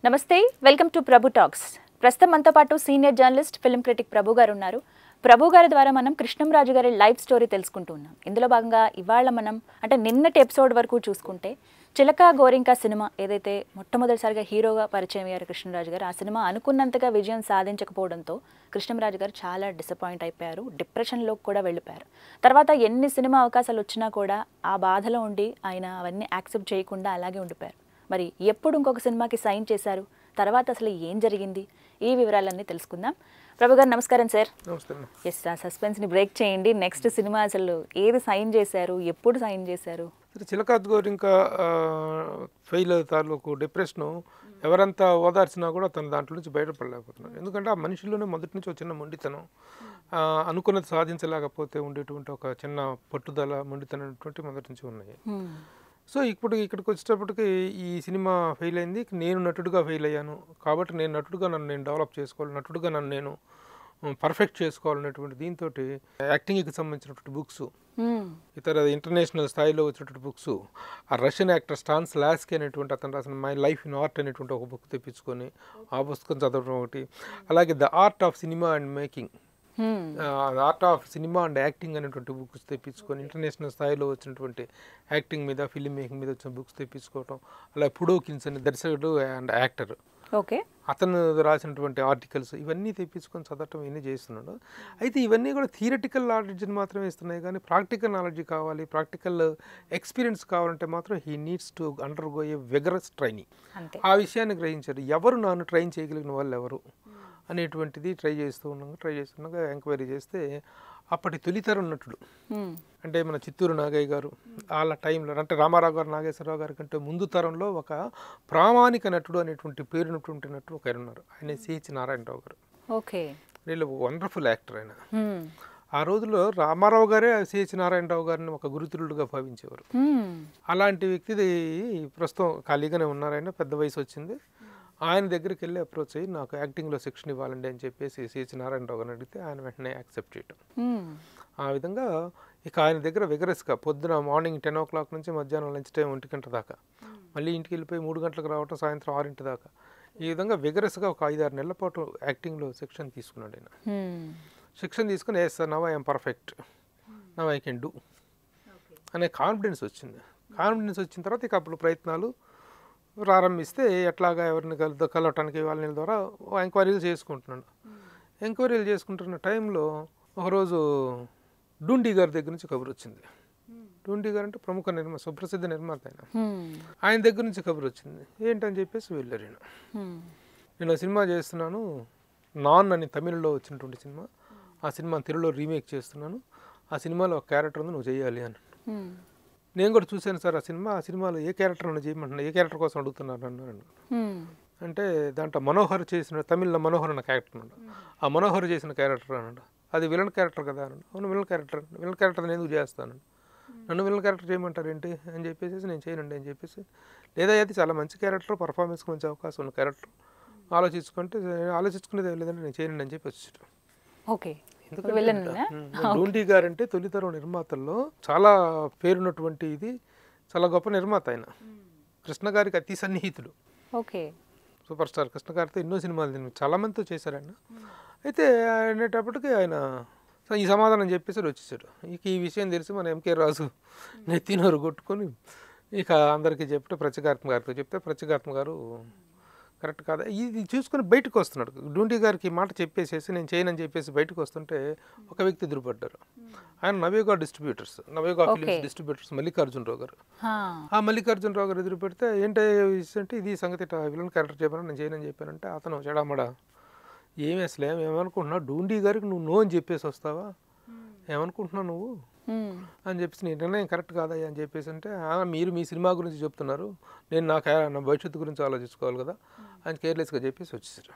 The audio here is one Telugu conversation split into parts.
నమస్తే వెల్కమ్ టు ప్రభు టాక్స్ ప్రస్తుతం మనతో పాటు senior journalist film critic Prabhu గారు ఉన్నారు ప్రభు గారి ద్వారా మనం కృష్ణంరాజు గారి లైఫ్ స్టోరీ తెలుసుకుంటూ ఉన్నాం ఇందులో భాగంగా ఇవాళ మనం అంటే నిన్నటి ఎపిసోడ్ వరకు చూసుకుంటే చిలక గోరింక సినిమా ఏదైతే మొట్టమొదటిసారిగా హీరోగా పరిచయం అయ్యారు కృష్ణరాజు గారు ఆ సినిమా అనుకున్నంతగా విజయం సాధించకపోవడంతో కృష్ణంరాజు గారు చాలా డిసప్పాయింట్ అయిపోయారు డిప్రెషన్లోకి కూడా వెళ్ళిపోయారు తర్వాత ఎన్ని సినిమా అవకాశాలు వచ్చినా కూడా ఆ బాధలో ఉండి ఆయన అవన్నీ యాక్సెప్ట్ చేయకుండా అలాగే ఉండిపోయారు మరి ఎప్పుడు ఇంకొక సినిమాకి సైన్ చేశారు తర్వాత అసలు ఏం జరిగింది ఈ వివరాలన్నీ తెలుసుకుందాం ప్రభు గారు నమస్కారం సార్ నమస్తే అమ్మ. ఎస్ ఆ సస్పెన్స్ని బ్రేక్ చేయండి నెక్స్ట్ సినిమా అసలు ఏది సైన్ చేశారు ఎప్పుడు సైన్ చేశారు సరే చిలకాత్ గౌరి ఇంకా ఫెయిల్ తాలూకు డిప్రెషన్ ఎవరంతా ఓదార్చినా కూడా తన దాంట్లో నుంచి బయటపడలేకపోతున్నారు ఎందుకంటే ఆ మనిషిలోనే మొదటి నుంచి ఒక చిన్న మొండితనం ఆ, అనుకున్నది సాధించలేకపోతే ఉండేటువంటి ఒక చిన్న పట్టుదల మొండితనం అనేటువంటి మొదటి నుంచి ఉన్నాయి సో ఇప్పుడు ఇక్కడికి వచ్చేటప్పటికి ఈ సినిమా ఫెయిల్ అయింది నేను నటుడుగా ఫెయిల్ అయ్యాను కాబట్టి నేను నటుడుగా నన్ను నేను డెవలప్ చేసుకోవాలి నటుడుగా నన్ను నేను పర్ఫెక్ట్ చేసుకోవాలనేటువంటి దీంతో యాక్టింగ్కి సంబంధించినటువంటి బుక్స్ Hmm. ఇతర ఇంటర్నేషనల్ స్థాయిలో వచ్చినటువంటి బుక్స్ ఆ రష్యన్ యాక్టర్ స్టాన్స్ లాస్కి అనేటువంటి అతను రాసిన మై లైఫ్ ఇన్ ఆర్ట్ అనేటువంటి ఒక బుక్ తెప్పించుకొని ఆ పుస్తకం చదవడం ఒకటి అలాగే the art of cinema and making Hmm. Art of cinema and acting అనేటువంటి బుక్స్ తెప్పించుకొని ఇంటర్నేషనల్ స్థాయిలో వచ్చినటువంటి యాక్టింగ్ మీద ఫిల్మ్ మేకింగ్ మీద వచ్చిన బుక్స్ తెప్పించుకోవటం అలాగే పుడోకిన్స్ అనే దర్శకుడు అండ్ యాక్టర్ ఓకే అతను రాసినటువంటి ఆర్టికల్స్ ఇవన్నీ తెప్పించుకొని చదవటం ఇవన్నీ చేస్తున్నాడు అయితే ఇవన్నీ కూడా థియరటికల్ నాలెడ్జ్ని మాత్రమే ఇస్తున్నాయి కానీ ప్రాక్టికల్ నాలెడ్జ్ కావాలి ప్రాక్టికల్ ఎక్స్పీరియన్స్ కావాలంటే మాత్రం he needs to undergo a vigorous training అంతే ఆ విషయాన్ని గ్రహించారు ఎవరు నన్ను ట్రైన్ చేయగలిగిన వాళ్ళు ఎవరు అనేటువంటిది ట్రై చేస్తూ ఉన్నాగా ట్రై చేస్తున్నాగా ఎంక్వైరీ చేస్తే అప్పటి తొలితరం నటుడు Hmm. అంటే మన చిత్తూరు నాగయ్య గారు వాళ్ళ టైంలో అంటే రామారావు గారు నాగేశ్వరరావు గారి కంటే ముందు తరంలో ఒక ప్రామాణిక నటుడు అనేటువంటి పేరునటువంటి నటుడు ఒక ఆయన ఉన్నారు ఆయన సిహెచ్ నారాయణరావు గారు ఓకే వీళ్ళు వండర్ఫుల్ యాక్టర్ ఆయన Hmm. ఆ రోజుల్లో రామారావు గారే సిహెచ్ నారాయణరావు గారిని ఒక గురుతులుగా భావించేవారు Hmm. అలాంటి వ్యక్తిది ప్రస్తుతం ఖాళీగానే ఉన్నారు ఆయన పెద్ద వయసు వచ్చింది ఆయన దగ్గరికి వెళ్ళి అప్రోచ్ అయ్యి నాకు యాక్టింగ్లో శిక్షణ ఇవ్వాలండి అని చెప్పేసి సిహెచ్ నారాయణరావు గారిని అడిగితే ఆయన వెంటనే యాక్సెప్ట్ చేయటం Hmm. ఆ విధంగా ఇక ఆయన దగ్గర విగరస్గా పొద్దున మార్నింగ్ టెన్ ఓ క్లాక్ నుంచి మధ్యాహ్నం లంచ్ టైం ఒంటి గంట దాకా మళ్ళీ ఇంటికి వెళ్ళిపోయి మూడు గంటలకు రావటం సాయంత్రం ఆరింటి దాకా ఈ విధంగా విగరస్గా ఒక ఐదారు నెలల పాటు యాక్టింగ్లో శిక్షణ తీసుకున్నాడు ఆయన Hmm. శిక్షణ తీసుకుని yes sir now I'm perfect now I can do అనే కాన్ఫిడెన్స్ వచ్చింది కాన్ఫిడెన్స్ వచ్చిన తర్వాత ఇక అప్పుడు ప్రయత్నాలు ప్రారంభిస్తే ఎట్లాగా ఎవరిని కల కలవటానికి వాళ్ళ ద్వారా ఎంక్వైరీలు చేసుకుంటున్నాడు ఎంక్వైరీలు చేసుకుంటున్న టైంలో ఒకరోజు డూండి గారి దగ్గర నుంచి కబురు వచ్చింది డూండి గారు అంటే ప్రముఖ నిర్మా సుప్రసిద్ధ నిర్మాత ఆయన Hmm. ఆయన దగ్గర నుంచి కబురు వచ్చింది ఏంటని చెప్పేసి వెళ్ళారు ఈయన. Hmm. నేను సినిమా చేస్తున్నాను నాన్ అని తమిళ్లో వచ్చినటువంటి సినిమా ఆ సినిమా తెలుగులో రీమేక్ చేస్తున్నాను ఆ సినిమాలో ఒక క్యారెక్టర్ ఉంది నువ్వు చేయాలి అని Hmm. నేను కూడా చూశాను సార్ ఆ సినిమా ఆ సినిమాలో ఏ క్యారెక్టర్ నన్ను చేయమంటున్నా ఏ క్యారెక్టర్ కోసం అడుగుతున్నారు అన్నాడు Hmm. అంటే దాంట్లో మనోహర్ చేసిన తమిళ్లో మనోహర్ అన్న క్యారెక్టర్ ఉన్నాడు ఆ మనోహర్ చేసిన క్యారెక్టర్ అన్నాడు అది విలన్ క్యారెక్టర్ కదా అన్నాడు అవును విలన్ క్యారెక్టర్ విలన్ క్యారెక్టర్ నేను ఎందుకు చేస్తాను నన్ను విలన్ క్యారెక్టర్ చేయమంటారు ఏంటి అని చెప్పేసి నేను చేయనండి అని చెప్పేసి లేదా అది చాలా మంచి క్యారెక్టర్ పర్ఫార్మెన్స్కి మంచి అవకాశం ఉన్న క్యారెక్టర్ ఆలోచించుకుంటే ఆలోచించుకునేది ఏం లేదంటే నేను చేయనండి అని చెప్పి వచ్చాడు ఓకే విలన్ డూండి గారంటే తొలితరం నిర్మాతల్లో చాలా పేరున్నటువంటి ఇది చాలా గొప్ప నిర్మాత ఆయన కృష్ణ గారికి అతి సన్నిహితుడు ఓకే సూపర్ స్టార్ కృష్ణ గారితో ఎన్నో సినిమాలు నేను చాలా మందితో చేశారు ఆయన అయితే అనేటప్పటికి ఆయన "సో ఈ సమాధానం చెప్పేసి వచ్చేసాడు ఇక ఈ విషయం తెలిసి మన ఎంకే రాజు నెత్తినోరు కొట్టుకొని ఇక అందరికీ చెప్తే ప్రత్యేకాత్మ గారికి చెప్తే ప్రత్యేకాత్మ గారు కరెక్ట్ కాదా ఇది చూసుకొని బయటకు వస్తున్నాడు డూండి గారికి ఈ మాట చెప్పేసేసి నేను చేయనని చెప్పేసి బయటకు వస్తుంటే ఒక వ్యక్తి ఎదురుపడ్డారు ఆయన Navega distributors Navega films distributors Mallikarjuna Rao garu Huh. ఆ మల్లికార్జునరావు గారు ఎదురు పెడితే ఏంటి విషయం అంటే ఇది సంగతి ఇట్లా విలన్ క్యారెక్టర్ చెప్పాను నేను చేయనని చెప్పానంటే అతను చెడామడా ఏమి అసలు ఏం ఏమనుకుంటున్నావు డూండి గారికి నువ్వు నో అని చెప్పేసి వస్తావా ఏమనుకుంటున్నావు నువ్వు Hmm. అని చెప్పేసి నీ నిర్ణయం కరెక్ట్ కాదయ్యా అని చెప్పేసి అంటే "ఆ, మీరు మీ సినిమా గురించి చెప్తున్నారు నేను నా క్యా- నా భవిష్యత్తు గురించి ఆలోచించుకోవాలి కదా అని కేర్లెస్గా చెప్పేసి వచ్చేసారు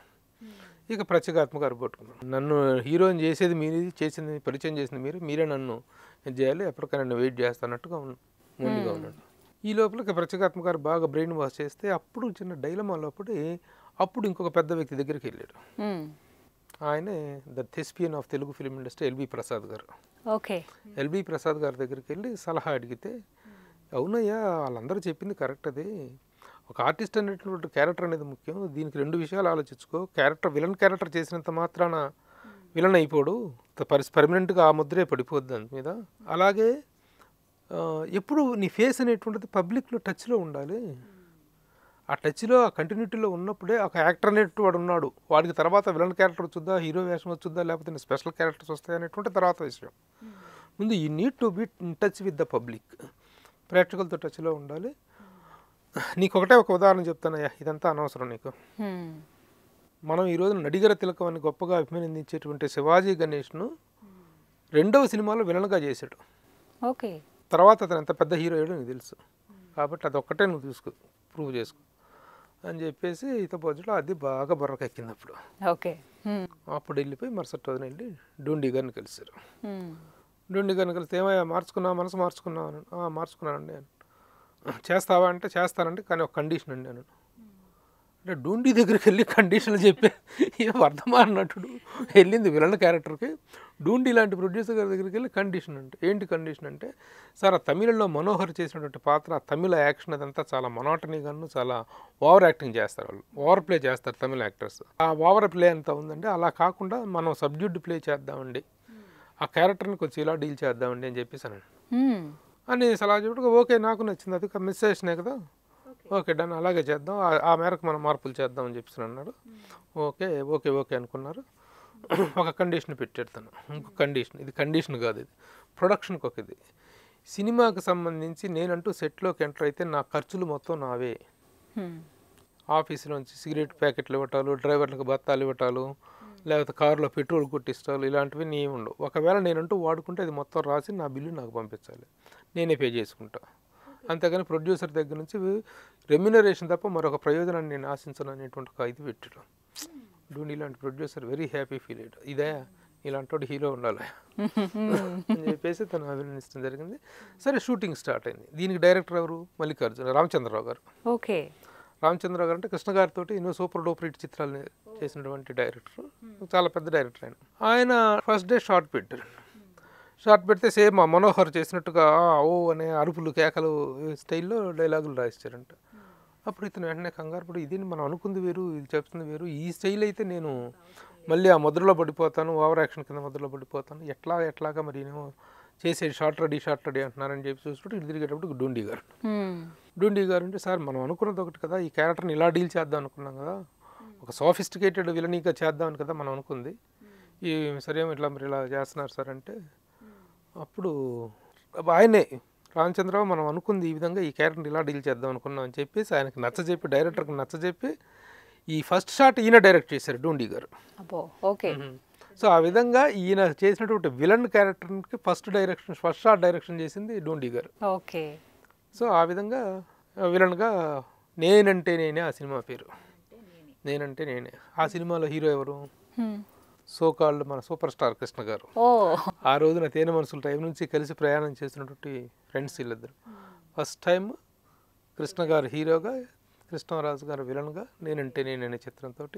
ఇక ప్రత్యేకాత్మ గారు పట్టుకున్నాను నన్ను హీరోయిన్ చేసేది మీరు చేసింది పరిచయం చేసింది మీరు మీరే నన్ను ఇది చేయాలి ఎప్పటికైనా నన్ను వెయిట్ చేస్తానట్టుగా ఉన్న ముందుగా ఉన్నాడు ఈ లోపల ఇక ప్రత్యేకాత్మ గారు బాగా బ్రెయిన్ వాష్ చేస్తే అప్పుడు చిన్న డైలమా లోపడి అప్పుడు ఇంకొక పెద్ద వ్యక్తి దగ్గరికి వెళ్ళాడు Hmm. ఆయనే the thespian of Telugu film industry LB Prasad గారు ఓకే ఎల్బి ప్రసాద్ గారి దగ్గరికి వెళ్ళి సలహా అడిగితే అవునయ్యా వాళ్ళందరూ చెప్పింది కరెక్ట్ అది ఒక ఆర్టిస్ట్ అనేటువంటి క్యారెక్టర్ అనేది ముఖ్యం దీనికి రెండు విషయాలు ఆలోచించుకో క్యారెక్టర్ విలన్ క్యారెక్టర్ చేసినంత మాత్రాన విలన్ అయిపోడు పరిస్ పర్మనెంట్గా ఆ ముద్రే పడిపోద్ది దాని మీద అలాగే ఆ, ఎప్పుడు నీ ఫేస్ అనేటువంటిది పబ్లిక్లో టచ్లో ఉండాలి ఆ టచ్లో ఆ కంటిన్యూటీలో ఉన్నప్పుడే ఒక యాక్టర్ అనేటువంటి వాడు ఉన్నాడు వాడికి తర్వాత విలన్ క్యారెక్టర్ వచ్చుద్దా హీరో వేషం వచ్చుద్దా లేకపోతే స్పెషల్ క్యారెక్టర్స్ వస్తాయి అనేటువంటి తర్వాత విషయం ముందు ఈ need to be in touch with the public ప్రేక్షకులతో టచ్లో ఉండాలి నీకు ఒకటే ఒక ఉదాహరణ చెప్తానయ్యా ఇదంతా అనవసరం నీకు హ్మ్. మనం ఈరోజు నడిగర తిలకం అని గొప్పగా అభినందించేటువంటి శివాజీ గణేష్ను రెండవ సినిమాలో విలన్గా చేశాడు ఓకే తర్వాత అతను ఎంత పెద్ద హీరో అయ్యాడో నీకు తెలుసు కాబట్టి అది ఒక్కటే నువ్వు తీసుకో ప్రూవ్ చేసుకో అని చెప్పేసి ఇతపోజులో అది బాగా బుర్రకెక్కింది అప్పుడు ఓకే హ్మ్. అప్పుడు వెళ్ళిపోయి మరుసటి రోజున వెళ్ళి డూండి గారిని కలిశారు హ్మ్. డూండి గారిని కలిసి ఏమయ్యా మార్చుకున్నా మనసు మార్చుకున్నావు అని "ఆ, మార్చుకున్నానండి అని చేస్తావా అంటే చేస్తానండి కానీ ఒక కండిషన్ అండి అని అంటే డూండి దగ్గరికి వెళ్ళి కండిషన్లు చెప్పే ఏ వర్ధమాన నటుడు వెళ్ళింది విలన్ క్యారెక్టర్కి డూండి లాంటి ప్రొడ్యూసర్ గారి దగ్గరికి వెళ్ళి కండిషన్ అంటే ఏంటి కండిషన్ అంటే సార్ ఆ తమిళంలో మనోహర్ చేసినటువంటి పాత్ర ఆ తమిళ యాక్షన్ అదంతా చాలా మొనాటనీగాను చాలా ఓవర్ యాక్టింగ్ చేస్తారు వాళ్ళు ఓవర్ ప్లే చేస్తారు తమిళ యాక్టర్స్ ఆ ఓవర్ ప్లే ఎంత ఉందంటే అలా కాకుండా మనం సబ్జ్యూడ్ ప్లే చేద్దామండి ఆ క్యారెక్టర్ని కొంచెం ఇలా డీల్ చేద్దామండి అని చెప్పేసి అన్నాడు హ్మ్. అని సలహా చెప్పి ఓకే నాకు నచ్చింది అది మిస్ చేసినాయి కదా ఓకే డన్ అలాగే చేద్దాం ఆ- ఆ మేరకు మనం మార్పులు చేద్దాం అని చెప్పేసి అన్నాడు ఓకే ఓకే ఓకే అనుకున్నారు ఒక కండిషన్ పెట్టాడు తను ఇంకో కండిషన్ ఇది కండిషన్ కాదు ఇది ప్రొడక్షన్కి ఒక ఇది సినిమాకి సంబంధించి నేనంటూ సెట్లోకి ఎంటర్ అయితే నా ఖర్చులు మొత్తం నావే హ్మ్. ఆఫీసులోంచి సిగరెట్ ప్యాకెట్లు ఇవ్వటాలు డ్రైవర్లకు బత్తాలు ఇవ్వటాలు లేకపోతే కారులో పెట్రోల్ కొట్టిస్తాలు ఇలాంటివి నీ ఉండవు ఒకవేళ నేనంటూ వాడుకుంటే అది మొత్తం రాసి నా బిల్లు నాకు పంపించాలి నేనే పే చేసుకుంటా అంతేగాని ప్రొడ్యూసర్ దగ్గర నుంచి రెమ్యునరేషన్ తప్ప మరొక ప్రయోజనాన్ని నేను ఆశించను అనేటువంటి ఒక ఇది పెట్టడం డూని ఇలాంటి ప్రొడ్యూసర్ వెరీ హ్యాపీ ఫీల్ అయ్యాడు ఇదే ఇలాంటి వాడు హీరో ఉండాలి అని చెప్పేసి తను అభినందించడం జరిగింది సరే షూటింగ్ స్టార్ట్ అయింది దీనికి డైరెక్టర్ ఎవరు మల్లికార్జున రామచంద్రరావు గారు ఓకే రామచంద్ర గారు అంటే కృష్ణ గారితో ఎన్నో సూపర్ డూపర్ హిట్ చిత్రాలు చేసినటువంటి డైరెక్టర్ చాలా పెద్ద డైరెక్టర్ ఆయన ఆయన ఫస్ట్ డే షార్ట్ పెట్టారు షార్ట్ పెడితే సేమ్ మా మనోహర్ చేసినట్టుగా "ఆ, ఓ అనే అరుపులు కేకలు స్టైల్లో డైలాగులు రాయిస్తారంట అప్పుడు ఇతను వెంటనే కంగారు పడి ఇది మనం అనుకుంది వేరు ఇది చెప్తుంది వేరు ఈ స్టైల్ అయితే నేను మళ్ళీ ఆ ముద్రలో పడిపోతాను ఓవర్ యాక్షన్ కింద ముద్రలో పడిపోతాను ఎట్లా ఎట్లాగా మరి నేను చేసే షార్ట్ రెడీ షార్ట్ రెడీ అంటున్నారని చెప్పి చూసుకుంటే ఇటు తిరిగేటప్పుడు డూండి గారు హ్మ్. డూండి గారు అంటే సార్ మనం అనుకున్నది ఒకటి కదా ఈ క్యారెక్టర్ని ఇలా డీల్ చేద్దాం అనుకున్నాం కదా ఒక సోఫిస్టికేటెడ్ విలనీగా చేద్దామని కదా మనం అనుకుంది ఈ సరేమో ఇట్లా మరి ఇలా చేస్తున్నారు సార్ అంటే అప్పుడు ఆయనే రామచంద్రరావు మనం అనుకుంది ఈ విధంగా ఈ క్యారెక్టర్ని ఇలా డీల్ చేద్దాం అనుకున్నాం అని చెప్పేసి ఆయనకి నచ్చజెప్పి డైరెక్టర్కి నచ్చజెప్పి ఈ ఫస్ట్ షాట్ ఈయన డైరెక్ట్ చేశారు డూండి గారు అబ్బో ఓకే సో ఆ విధంగా ఈయన చేసినటువంటి విలన్ క్యారెక్టర్కి first direction first shot direction చేసింది డూండి గారు ఓకే సో ఆ విధంగా విలన్గా నేనంటే నేనే ఆ సినిమా పేరు నేనంటే నేనే ఆ సినిమాలో హీరో ఎవరు హ్మ్. సో కాల్డ్ మన సూపర్ స్టార్ కృష్ణ గారు ఓ ఆ రోజున తేనె మనసుల టైం నుంచి కలిసి ప్రయాణం చేసినటువంటి ఫ్రెండ్స్ వీళ్ళిద్దరు ఫస్ట్ టైం కృష్ణ గారు హీరోగా కృష్ణరాజు గారు విలన్గా నేనంటే నేననే చిత్రంతో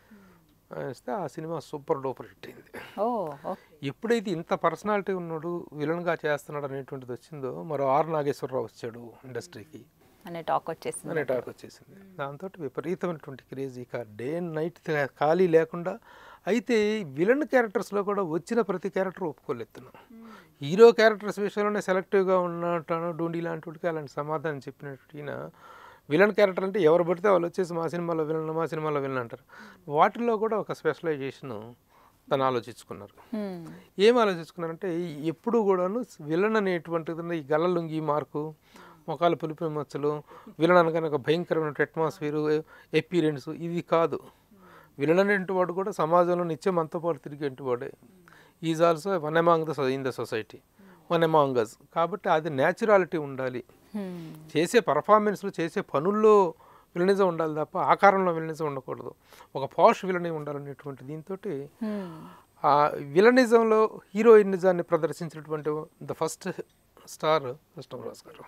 ఇస్తే ఆ సినిమా సూపర్ డూపర్ హిట్ అయింది ఓ ఓ- ఎప్పుడైతే ఇంత పర్సనాలిటీ ఉన్నాడు విలన్గా చేస్తున్నాడు అనేటువంటిది వచ్చిందో మరో ఆర్ నాగేశ్వరరావు వచ్చాడు ఇండస్ట్రీకి అనే టాక్ వచ్చేసింది అనే టాక్ వచ్చేసింది దాంతో విపరీతమైనటువంటి క్రేజ్ ఇక డే అండ్ నైట్ ఖాళీ లేకుండా అయితే విలన్ క్యారెక్టర్స్లో కూడా వచ్చిన ప్రతి క్యారెక్టర్ ఒప్పుకోలేస్తున్నాం హీరో క్యారెక్టర్స్ విషయంలోనే సెలెక్టివ్గా ఉన్నట్టాను డూండి లాంటి వాడికి అలాంటి సమాధానం చెప్పినట్టు ఈయన విలన్ క్యారెక్టర్ అంటే ఎవరు పడితే వాళ్ళు వచ్చేసి మా సినిమాలో విలన్ మా సినిమాలో విలన్ అంటారు వాటిల్లో కూడా ఒక స్పెషలైజేషన్ తను ఆలోచించుకున్నారు హ్మ్. ఏం ఆలోచించుకున్నారంటే ఎప్పుడు కూడాను విలన్ అనేటువంటిది ఈ గల్ల లుంగి మార్కు మొఖాలు పులిపి మచ్చలు విలన్ అనగానే ఒక భయంకరమైన అట్మాస్ఫియర్ ఎపీరెన్స్ ఇది కాదు విలన్ అనేటి వాడు కూడా సమాజంలో నిత్యం మనతో పాటు తిరిగేటి వాడే is also one among the in the society one among us కాబట్టి అది న్యాచురాలిటీ ఉండాలి హ్మ్. చేసే పర్ఫార్మెన్స్లు చేసే పనుల్లో విలనిజం ఉండాలి తప్ప ఆకారంలో విలనిజం ఉండకూడదు ఒక పాష్ విలని ఉండాలనేటువంటి దీంతో హ్మ్. ఆ విలనిజంలో హీరోయినిజాన్ని ప్రదర్శించినటువంటి ద ఫస్ట్ స్టార్ కృష్ణరాజు గారు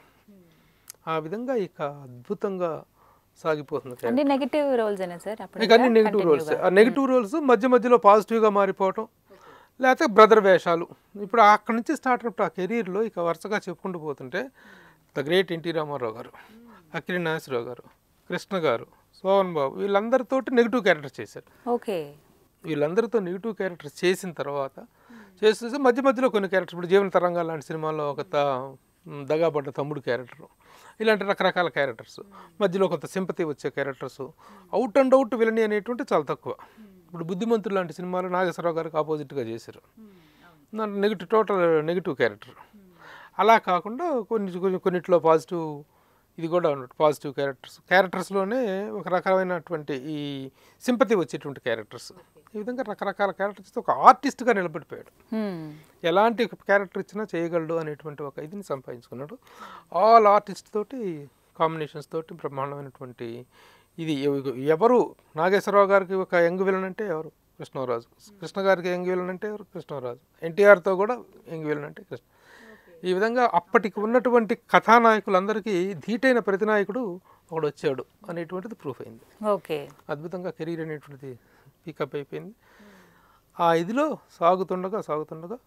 ఆ విధంగా ఇక అద్భుతంగా సాగిపోతుంది అన్ని నెగిటివ్ రోల్స్ అయినా సార్ అప్పుడు ఇక అన్ని నెగిటివ్ రోల్స్ ఆ నెగిటివ్ రోల్స్ మధ్య మధ్యలో పాజిటివ్గా మారిపోవటం లేకపోతే బ్రదర్ వేషాలు ఇప్పుడు అక్కడి నుంచి స్టార్ట్ అయినప్పుడు ఆ కెరీర్లో ఇక వరుసగా చెప్పుకుంటూ పోతుంటే ద గ్రేట్ ఎన్టీ రామారావు గారు అక్కిరి నాగేశ్వరరావు గారు కృష్ణ గారు సోహన్ బాబు వీళ్ళందరితోటి నెగిటివ్ క్యారెక్టర్ చేశారు ఓకే వీళ్ళందరితో నెగిటివ్ క్యారెక్టర్స్ చేసిన తర్వాత చేసేసి మధ్య మధ్యలో కొన్ని క్యారెక్టర్స్ ఇప్పుడు జీవన తరంగా లాంటి సినిమాలో ఒక త దగాపడ్డ తమ్ముడు క్యారెక్టర్ ఇలాంటి రకరకాల క్యారెక్టర్స్ మధ్యలో కొంత సింపతి వచ్చే characters out and out villainy అనేటువంటి చాలా తక్కువ ఇప్పుడు బుద్ధిమంతులు లాంటి సినిమాలు నాగేశ్వరరావు గారికి ఆపోజిట్గా చేశారు నెగిటివ్ టోటల్ నెగిటివ్ క్యారెక్టర్ అలా కాకుండా కొన్ని కొన్ని కొన్నిట్లో పాజిటివ్ ఇది కూడా ఉన్నట్టు పాజిటివ్ క్యారెక్టర్స్ క్యారెక్టర్స్లోనే ఒక రకమైనటువంటి ఈ సింపతి వచ్చేటువంటి క్యారెక్టర్స్ ఈ విధంగా రకరకాల క్యారెక్టర్స్ ఒక ఆర్టిస్ట్గా నిలబడిపోయాడు హ్మ్. ఎలాంటి క్యారెక్టర్ ఇచ్చినా చేయగలడు అనేటువంటి ఒక ఇదిని సంపాదించుకున్నాడు ఆల్ ఆర్టిస్ట్ తోటి కాంబినేషన్స్ తోటి బ్రహ్మాండమైనటువంటి ఇది ఎవ- ఎవరు నాగేశ్వరరావు గారికి ఒక యంగ్ విలన్ అంటే ఎవరు కృష్ణరాజు కృష్ణ గారికి యంగ్ విలన్ అంటే ఎవరు కృష్ణరాజు ఎన్టీఆర్తో కూడా యంగ్ విలన్ అంటే కృష్ణ ఈ విధంగా అప్పటికి ఉన్నటువంటి కథానాయకులందరికీ ధీటైన ప్రతినాయకుడు ఒకడు వచ్చాడు అనేటువంటిది ప్రూఫ్ అయింది ఓకే అద్భుతంగా కెరీర్ అనేటువంటిది పికప్ అయిపోయింది ఆ ఇదిలో సాగుతుండగా సాగుతుండగా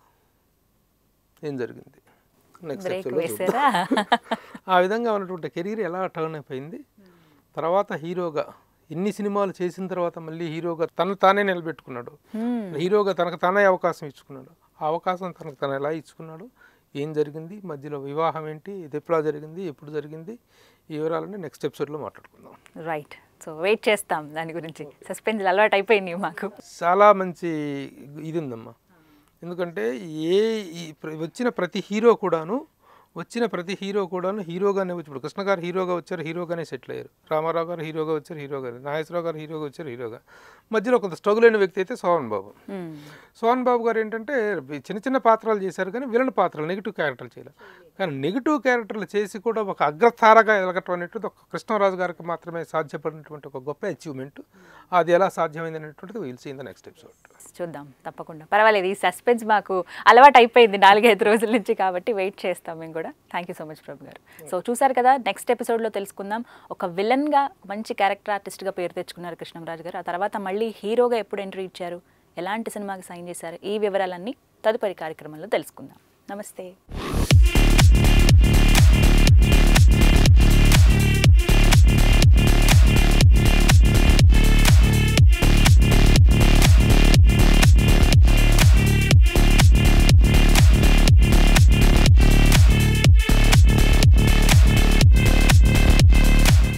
ఏం జరిగింది నెక్స్ట్ బ్రేక్ ఎపిసోడ్లో వేసారా ఆ విధంగా ఉన్నటువంటి కెరీర్ ఎలా టర్న్ అయిపోయింది తర్వాత హీరోగా ఎన్ని సినిమాలు చేసిన తర్వాత మళ్ళీ హీరోగా తను తానే నిలబెట్టుకున్నాడు హ్మ్. హీరోగా తనకు తానే అవకాశం ఇచ్చుకున్నాడు ఆ అవకాశం తనకు తను ఎలా ఇచ్చుకున్నాడు ఏం జరిగింది మధ్యలో వివాహం ఏంటి ఇది ఎప్పుడా జరిగింది ఎప్పుడు జరిగింది ఈ వివరాలన్నీ నెక్స్ట్ ఎపిసోడ్లో మాట్లాడుకుందాం రైట్ సో వెయిట్ చేస్తాం దాని గురించి సస్పెన్స్ అలవాటు అయిపోయింది మాకు చాలా మంచి ఇది ఉందమ్మా ఎందుకంటే ఏ ఈ ప్ర- వచ్చిన ప్రతి హీరో కూడాను వచ్చిన ప్రతి హీరో కూడాను హీరోగానే వచ్చి ఇప్పుడు కృష్ణ గారు హీరోగా వచ్చారు హీరోగానే సెటిల్ అయ్యారు రామారావు గారు హీరోగా వచ్చారు హీరోగా నాగేశ్వరరావు గారు హీరోగా వచ్చారు హీరోగా మధ్యలో కొంత స్ట్రగుల్ అయిన వ్యక్తి అయితే సోహన్ బాబు హ్మ్. సోహన్ బాబు గారు ఏంటంటే చిన్న చిన్న పాత్రలు చేశారు కానీ విలన్ పాత్రలు నెగిటివ్ క్యారెక్టర్లు చేయలేదు కానీ నెగిటివ్ క్యారెక్టర్లు చేసి కూడా ఒక అగ్రతారగా ఎదగటం అనేటువంటిది ఒక కృష్ణరాజు గారికి మాత్రమే సాధ్యపడినటువంటి ఒక గొప్ప అచీవ్మెంట్ అది ఎలా సాధ్యమైంది అనేటువంటిది will see in the next episode చూద్దాం తప్పకుండా పర్వాలేదు ఈ సస్పెన్స్ మాకు అలవాటు అయిపోయింది నాలుగైదు రోజుల నుంచి కాబట్టి వెయిట్ చేస్తాం మేము కూడా thank you so much Prabhu గారు సో చూసారు కదా నెక్స్ట్ ఎపిసోడ్లో తెలుసుకుందాం ఒక విలన్గా మంచి క్యారెక్టర్ ఆర్టిస్ట్గా పేరు తెచ్చుకున్నారు కృష్ణంరాజు గారు ఆ తర్వాత మళ్ళీ హీరోగా ఎప్పుడు ఎంట్రీ ఇచ్చారు ఎలాంటి సినిమాకి సైన్ చేశారు ఈ వివరాలన్నీ తదుపరి కార్యక్రమంలో తెలుసుకుందాం నమస్తే